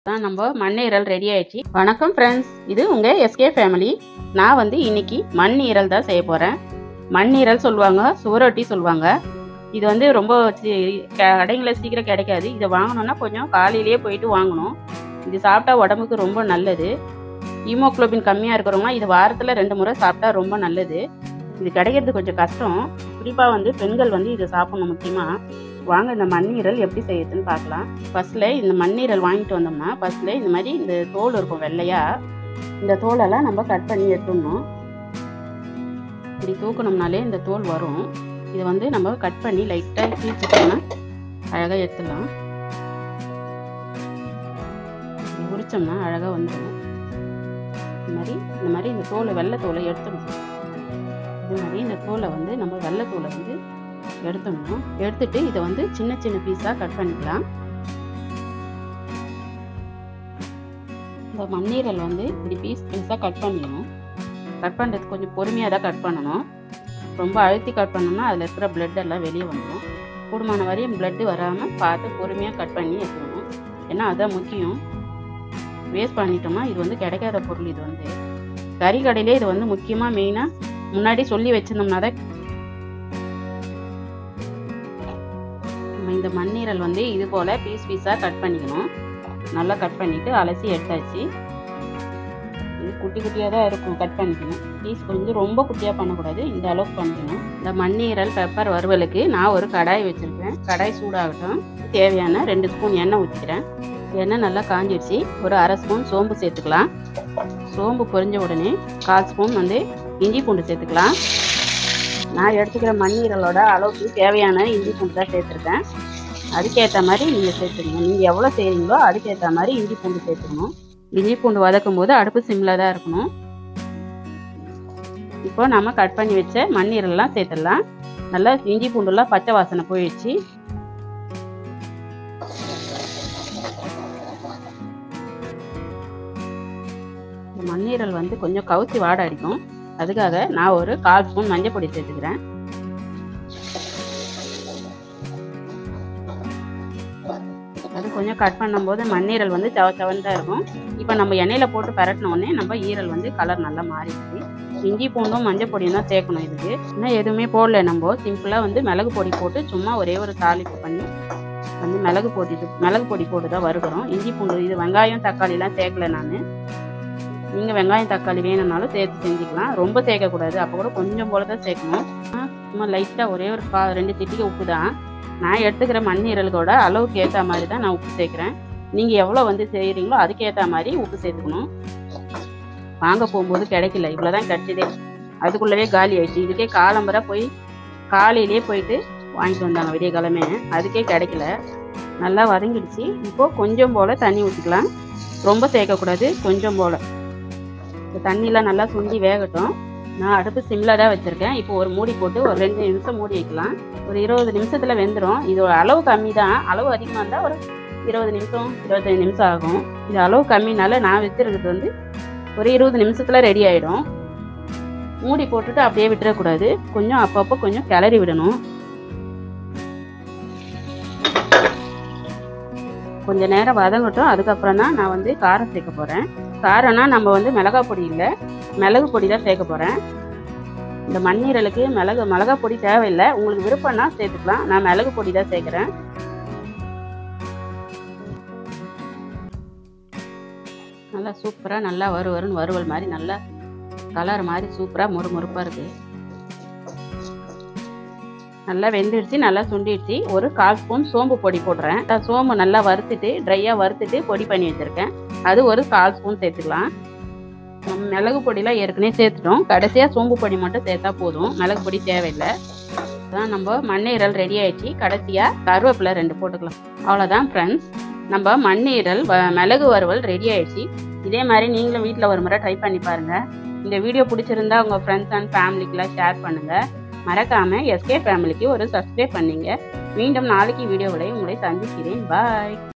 தான் நம்ம மண்ணீரல் ரெடி ஆயிடுச்சு வணக்கம் ஃப்ரெண்ட்ஸ் இது உங்கள் எஸ்கே ஃபேமிலி நான் வந்து இன்னைக்கு மண்ணீரல் தான் செய்ய போகிறேன் மண்ணீரல் சொல்லுவாங்க சுவரொட்டி சொல்லுவாங்க இது வந்து ரொம்ப சி- க- கடைங்களில் சீக்கிரம் கிடைக்காது இதை வாங்கணும்னா கொஞ்சம் காலையிலேயே போயிட்டு வாங்கணும் இது சாப்பிட்டா உடம்புக்கு ரொம்ப நல்லது ஹீமோக்ளோபின் கம்மியாக இருக்கிறவங்க இது வாரத்தில் ரெண்டு முறை சாப்பிட்டா ரொம்ப நல்லது இது கிடைக்கிறது கொஞ்சம் கஷ்டம் குறிப்பாக வந்து பெண்கள் வந்து இதை சாப்பிடணும் முக்கியமாக வாங்க இந்த மண்ணீரல் எப்படி செய்யுதுன்னு பார்க்கலாம் ஃபர்ஸ்ட்ல இந்த மண்ணீரல் வாங்கிட்டு வந்தோம்னா ஃபர்ஸ்ட்ல இந்த மாதிரி இந்த தோல் இருக்கும் வெள்ளையா இந்த தோலெல்லாம் நம்ம கட் பண்ணி எடுத்துடணும் இப்படி தூக்கணும்னாலே இந்த தோல் வரும் இதை வந்து நம்ம கட் பண்ணி லைட்டாக கீழ்ச்சிட்டோம்னா அழகாக எடுத்துடலாம் இப்படி உரிச்சோம்னா அழகாக வந்துடும் இந்த மாதிரி இந்த மாதிரி இந்த தோலை வெள்ளை தோலை எடுத்துடணும் இது மாதிரி இந்த தோலை வந்து நம்ம வெள்ளை தோலை வந்து எடுத்துடணும் எடுத்துட்டு இதை வந்து சின்ன சின்ன பீஸாக கட் பண்ணிக்கலாம் இந்த மண்ணீரல் வந்து இப்படி பீஸ் பீஸாக கட் பண்ணிடணும் கட் பண்ணுறது கொஞ்சம் பொறுமையாக தான் கட் பண்ணணும் ரொம்ப அழுத்தி கட் பண்ணோம்னா அதில் இருக்கிற blood எல்லாம் வெளியே வந்துடும் கூடுமான வரையும் blood வராமல் பார்த்து பொறுமையாக கட் பண்ணி எடுத்துக்கணும் ஏன்னா அதான் முக்கியம் வேஸ்ட் பண்ணிட்டோம்னா இது வந்து கிடைக்காத பொருள் இது வந்து கறி கடையிலே இது வந்து முக்கியமாக மெயினாக முன்னாடி சொல்லி வச்சிருந்தோம்னா தான் நம்ம இந்த மண்ணீரல் வந்து இது போல் பீஸ் பீஸாக கட் பண்ணிக்கணும் நல்லா கட் பண்ணிவிட்டு அலசி எடுத்தாச்சு இது குட்டி குட்டியாக தான் இருக்கும் கட் பண்ணிக்கணும் பீஸ் கொஞ்சம் ரொம்ப குட்டியாக பண்ணக்கூடாது இந்த அளவுக்கு பண்ணிக்கணும் இந்த மண்ணீரல் பெப்பர் வறுவலுக்கு நான் ஒரு கடாய் வச்சுருக்கேன் கடாய் சூடாகட்டும் தேவையான ரெண்டு ஸ்பூன் எண்ணெய் ஊற்றிக்கிறேன் எண்ணெய் நல்லா காஞ்சிடுச்சு ஒரு அரை ஸ்பூன் சோம்பு சேர்த்துக்கலாம் சோம்பு பொரிஞ்ச உடனே கால் ஸ்பூன் வந்து இஞ்சி பூண்டு சேர்த்துக்கலாம் நான் எடுத்துக்கிற மண்ணீரலோட அளவுக்கு தேவையான இஞ்சி பூண்டு தான் சேர்த்துருக்கேன் அதுக்கேற்ற மாதிரி நீங்கள் சேர்த்துக்கணும் நீங்கள் எவ்வளோ செய்கிறீங்களோ அதுக்கேற்ற மாதிரி இஞ்சி பூண்டு சேர்த்துக்கணும் இஞ்சி பூண்டு வதக்கும் போது அடுப்பு சிம்மில் தான் இருக்கணும் இப்போ நம்ம கட் பண்ணி வச்ச மண்ணீரெல்லாம் சேர்த்துடலாம் நல்லா இஞ்சி பூண்டுலாம் பச்சை வாசனை போயிடுச்சு இந்த மண்ணீரல் வந்து கொஞ்சம் கவுச்சி வாடை அடிக்கும் அதுக்காக நான் ஒரு கால் ஸ்பூன் மஞ்சள் பொடி சேர்த்துக்கிறேன் அது கொஞ்சம் கட் பண்ணும்போது மண்ணீரல் வந்து சவ சவன்னு தான் இருக்கும் இப்போ நம்ம எண்ணெயில் போட்டு பரட்டின உடனே நம்ம ஈரல் வந்து கலர் நல்லா மாறிடுச்சு இஞ்சி பூண்டும் மஞ்சள் பொடியும் தான் சேர்க்கணும் இதுக்கு இன்னும் எதுவுமே போடல நம்ம சிம்பிளாக வந்து மிளகு பொடி போட்டு சும்மா ஒரே ஒரு தாளிப்பு பண்ணி வந்து மிளகு பொடி மிளகு பொடி போட்டு தான் வறுக்கிறோம் இஞ்சி பூண்டு இது வெங்காயம் தக்காளிலாம் சேர்க்கல நான் நீங்கள் வெங்காயம் தக்காளி வேணும்னாலும் சேர்த்து செஞ்சுக்கலாம் ரொம்ப சேர்க்கக்கூடாது அப்போ கூட கொஞ்சம் போல தான் சேர்க்கணும் ஆ, சும்மா லைட்டாக ஒரே ஒரு கா ரெண்டு சிட்டிக்கு உப்பு தான் நான் எடுத்துக்கிற மண்ணீரல்கோட அளவுக்கு ஏற்ற மாதிரி தான் நான் உப்பு சேர்க்குறேன் நீங்கள் எவ்வளோ வந்து செய்கிறீங்களோ அதுக்கேற்ற மாதிரி உப்பு சேர்த்துக்கணும் வாங்க போகும்போது கிடைக்கல இவ்வளோ தான் கிடச்சிதே அதுக்குள்ளவே காலி ஆயிடுச்சு இதுக்கே காலம்பரை போய் காலையிலேயே போயிட்டு வாங்கிட்டு வந்தாங்க விடிய கிழமை அதுக்கே கிடைக்கல நல்லா வதங்கிடுச்சு இப்போது கொஞ்சம் போல் தண்ணி ஊற்றிக்கலாம் ரொம்ப சேர்க்கக்கூடாது கொஞ்சம் போல் இந்த தண்ணியெலாம் நல்லா சுண்டி வேகட்டும் நான் அடுப்பு சிம்மில் தான் வச்சுருக்கேன் இப்போ ஒரு மூடி போட்டு ஒரு ரெண்டு நிமிஷம் மூடி வைக்கலாம் ஒரு இருபது நிமிஷத்தில் வெந்துடும் இது ஒரு அளவு கம்மி தான் அளவு அதிகமாக இருந்தால் ஒரு இருபது நிமிஷம் இருபத்தஞ்சு நிமிஷம் ஆகும் இது அளவு கம்மினால நான் வச்சுருக்கிறது வந்து ஒரு இருபது நிமிஷத்தில் ரெடி ஆகிடும் மூடி போட்டுட்டு அப்படியே விட்டுறக்கூடாது கொஞ்சம் அப்பப்போ கொஞ்சம் கிளறி விடணும் கொஞ்ச நேரம் வதங்கட்டும் அதுக்கப்புறம் தான் நான் வந்து காரம் சேர்க்க போகிறேன் காரம்னா நம்ம வந்து மிளகா பொடி இல்லை மிளகு பொடி தான் சேர்க்க போகிறேன் இந்த மண்ணீரலுக்கு மிளகு மிளகா பொடி தேவையில்லை உங்களுக்கு விருப்பம்னா சேர்த்துக்கலாம் நான் மிளகு பொடி தான் சேர்க்குறேன் நல்லா சூப்பராக நல்லா வறு வருன்னு வறுவல் மாதிரி நல்லா கலர் மாதிரி சூப்பராக மொறு மொறுப்பாக இருக்குது நல்லா வெந்துடுச்சு நல்லா சுண்டிடுச்சு ஒரு கால் ஸ்பூன் சோம்பு பொடி போடுறேன் அஹ் சோம்பு நல்லா வறுத்துட்டு ட்ரையாக வறுத்துட்டு பொடி பண்ணி வச்சுருக்கேன் அது ஒரு கால் ஸ்பூன் சேர்த்துக்கலாம் நம்ம மிளகு பொடிலாம் ஏற்கனவே சேர்த்துட்டோம் கடைசியாக சோம்பு பொடி மட்டும் சேர்த்தா போதும் மிளகு பொடி தேவையில்லை அதான் நம்ம மண்ணீரல் ரெடி ஆயிடுச்சு கடைசியாக கருவேப்பிலை ரெண்டு போட்டுக்கலாம் அவ்வளோதான் ஃப்ரெண்ட்ஸ் நம்ம மண்ணீரல் வ- மிளகு வறுவல் ரெடி ஆயிடுச்சு இதே மாதிரி நீங்களும் வீட்டில் ஒரு முறை ட்ரை பண்ணி பாருங்கள் இந்த வீடியோ பிடிச்சிருந்தா உங்கள் ஃப்ரெண்ட்ஸ் அண்ட் ஃபேமிலிக்கெலாம் ஷேர் பண்ணுங்கள் மறக்காமல் எஸ்கே ஃபேமிலிக்கு ஒரு சப்ஸ்கிரைப் பண்ணீங்க மீண்டும் நாளைக்கு வீடியோவில் உங்களை சந்திக்கிறேன் பாய்